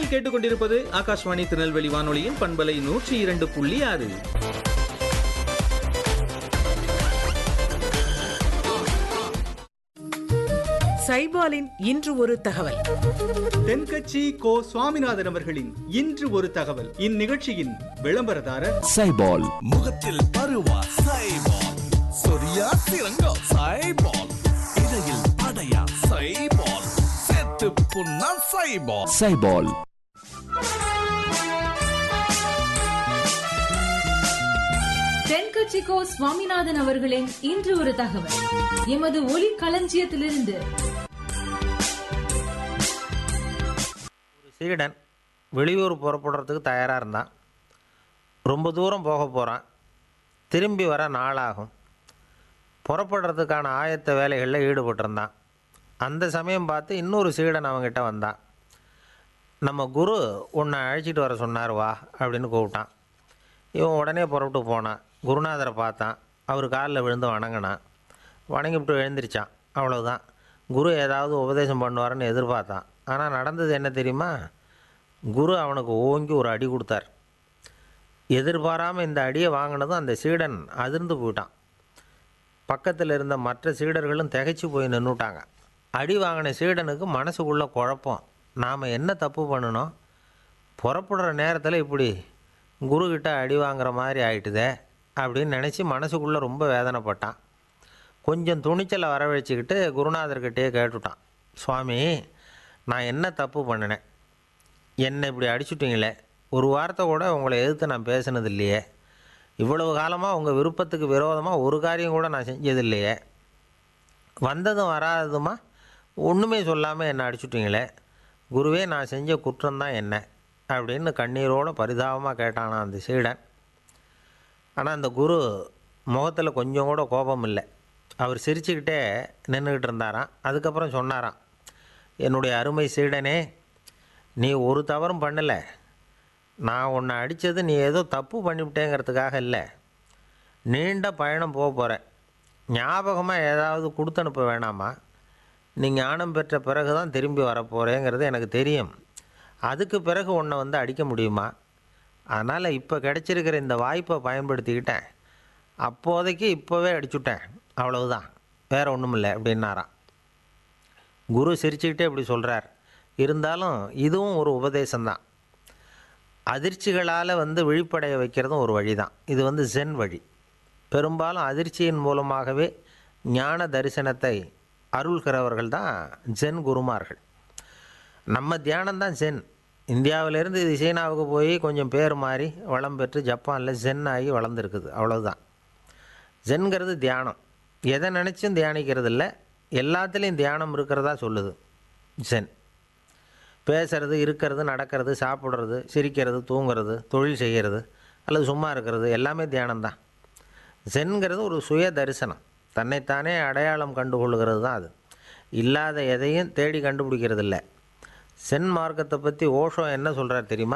நீங்கள் கேட்டுக்கொண்டிருப்பது ஆகாஷ்வாணி திருநெல்வேலி வானொலியின் பண்பலை நூற்றி இரண்டு புள்ளி ஆறு சைபாலின் இன்று ஒரு தகவல் தென்கட்சி கோ சுவாமிநாதன் அவர்களின் இன்று ஒரு தகவல் இந்நிகழ்ச்சியின் விளம்பரதாரர் சைபால் முகத்தில் பருவா சைபால் சொரியா சிறங்கோ சைபால் இடையில் படையா சைபால் செத்து புண்ணா சைபால் சைபால் தென்கட்சிக்கோ சுவாமிநாதன் அவர்களின் இன்று ஒரு தகவல் எமது ஒலி களஞ்சியத்திலிருந்து ஒரு சீடன் வெளியூர் புறப்படுறதுக்கு தயாராக இருந்தான் ரொம்ப தூரம் போக போகிறான் திரும்பி வர நாளாகும் புறப்படுறதுக்கான ஆயத்த வேலைகளில் ஈடுபட்டிருந்தான் அந்த சமயம் பார்த்து இன்னொரு சீடன் அவங்ககிட்ட வந்தான் நம்ம குரு உன்னை அழைச்சிட்டு வர சொன்னார் வா அப்படின்னு கூப்பிட்டான் இவன் உடனே புறப்பட்டு போனான் குருநாதரை பார்த்தான் அவர் காலில் விழுந்து வணங்கினான் வணங்கிவிட்டு எழுந்திரிச்சான் அவ்வளவுதான் குரு ஏதாவது உபதேசம் பண்ணுவாருன்னு எதிர்பார்த்தான் ஆனால் நடந்தது என்ன தெரியுமா குரு அவனுக்கு ஓங்கி ஒரு அடி கொடுத்தார் எதிர்பாராமல் இந்த அடியை வாங்கினதும் அந்த சீடன் அதிர்ந்து போயிட்டான் பக்கத்தில் இருந்த மற்ற சீடர்களும் திகைச்சு போய் நின்றுட்டாங்க அடி வாங்கின சீடனுக்கு மனசுக்குள்ள குழப்பம் நாம் என்ன தப்பு பண்ணணும் புறப்படுற நேரத்தில் இப்படி குருக்கிட்ட அடி வாங்குற மாதிரி ஆயிட்டுதே அப்படின்னு நினச்சி மனசுக்குள்ளே ரொம்ப வேதனைப்பட்டான் கொஞ்சம் துணிச்சலை வரவழைச்சிக்கிட்டு குருநாதர்கிட்டயே கேட்டுட்டான் சுவாமி நான் என்ன தப்பு பண்ணினேன் என்னை இப்படி அடிச்சுட்டீங்களே ஒரு வார்த்தை கூட உங்களை எதிர்த்து நான் பேசினது இல்லையே இவ்வளவு காலமாக உங்கள் விருப்பத்துக்கு விரோதமாக ஒரு காரியம் கூட நான் செஞ்சது இல்லையே வந்ததும் வராததுமா ஒன்றுமே சொல்லாமல் என்னை அடிச்சுட்டீங்களே குருவே நான் செஞ்ச குற்றம்தான் என்ன அப்படின்னு கண்ணீரோட பரிதாபமாக கேட்டானா அந்த சீடன் ஆனால் அந்த குரு முகத்தில் கொஞ்சம் கூட கோபம் இல்லை அவர் சிரிச்சுக்கிட்டே நின்றுக்கிட்டு இருந்தாராம் அதுக்கப்புறம் சொன்னாராம் என்னுடைய அருமை சீடனே நீ ஒரு தவறும் பண்ணலை நான் உன்னை அடித்தது நீ ஏதோ தப்பு பண்ணிவிட்டேங்கிறதுக்காக இல்லை நீண்ட பயணம் போக போகிறேன் ஞாபகமாக ஏதாவது கொடுத்து அனுப்ப வேணாமா நீ ஞானம் பெற்ற பிறகு தான் திரும்பி வரப்போகிறேங்கிறது எனக்கு தெரியும் அதுக்கு பிறகு உன்னை வந்து அடிக்க முடியுமா அதனால் இப்போ கிடைச்சிருக்கிற இந்த வாய்ப்பை பயன்படுத்திக்கிட்டேன் அப்போதைக்கு இப்போவே அடிச்சுட்டேன் அவ்வளவுதான் வேறு ஒன்றும் இல்லை அப்படின்னாராம் குரு சிரிச்சுக்கிட்டே இப்படி சொல்கிறார் இருந்தாலும் இதுவும் ஒரு உபதேசம்தான் அதிர்ச்சிகளால் வந்து விழிப்படைய வைக்கிறதும் ஒரு வழி தான் இது வந்து ஜென் வழி பெரும்பாலும் அதிர்ச்சியின் மூலமாகவே ஞான தரிசனத்தை அருள்கிறவர்கள் தான் ஜென் குருமார்கள் நம்ம தியானம் தான் ஜென் இந்தியாவிலேருந்து இது சீனாவுக்கு போய் கொஞ்சம் பேர் மாறி வளம் பெற்று ஜப்பானில் ஜென் ஆகி வளர்ந்துருக்குது அவ்வளவுதான் ஜென்கிறது தியானம் எதை நினச்சும் தியானிக்கிறது இல்லை எல்லாத்துலேயும் தியானம் இருக்கிறதா சொல்லுது ஜென் பேசுறது இருக்கிறது நடக்கிறது சாப்பிட்றது சிரிக்கிறது தூங்குறது தொழில் செய்கிறது அல்லது சும்மா இருக்கிறது எல்லாமே தியானம்தான் ஜென்கிறது ஒரு சுய தரிசனம் தன்னைத்தானே அடையாளம் கண்டுகொள்கிறது தான் அது இல்லாத எதையும் தேடி கண்டுபிடிக்கிறது இல்லை சென் மார்க்கத்தை பற்றி ஓஷோ என்ன சொல்கிறார் தெரியுமா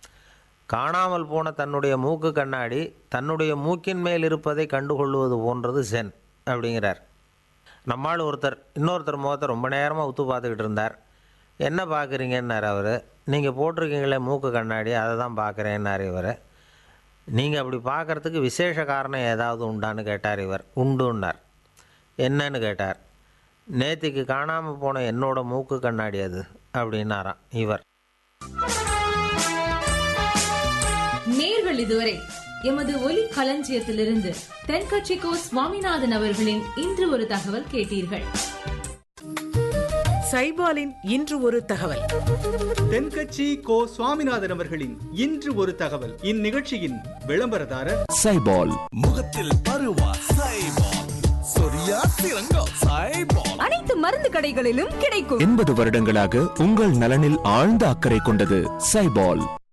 காணாமல் போன தன்னுடைய மூக்கு கண்ணாடி தன்னுடைய மூக்கின் மேல் இருப்பதை கண்டுகொள்வது போன்றது சென் அப்படிங்கிறார் நம்மால் ஒருத்தர் இன்னொருத்தர் முகத்தை ரொம்ப நேரமாக உத்து பார்த்துக்கிட்டு இருந்தார் என்ன பார்க்குறீங்கன்னார் அவர் நீங்கள் போட்டிருக்கீங்களே மூக்கு கண்ணாடி அதை தான் பார்க்குறேன்னார் இவர் நீங்கள் அப்படி பார்க்குறதுக்கு விசேஷ காரணம் ஏதாவது உண்டான்னு கேட்டார் இவர் உண்டுன்னார் என்னன்னு கேட்டார் நேத்திக்கு காணாமல் போன என்னோட மூக்கு கண்ணாடி அது அப்படின்னாராம் இவர் நேர்கள் இதுவரை எமது ஒலி களஞ்சியத்திலிருந்து தென்கட்சிக்கோ சுவாமிநாதன் அவர்களின் இன்று ஒரு தகவல் கேட்டீர்கள் சைபாலின் இன்று ஒரு தகவல் தென்கட்சி கோ சுவாமிநாதன் அவர்களின் இன்று ஒரு தகவல் இந்நிகழ்ச்சியின் விளம்பரதாரர் சைபால் முகத்தில் பருவா சைபால் சொரியா சிறங்கோ சைபால் அனைத்து மருந்து கடைகளிலும் கிடைக்கும் எண்பது வருடங்களாக உங்கள் நலனில் ஆழ்ந்த அக்கறை கொண்டது சைபால்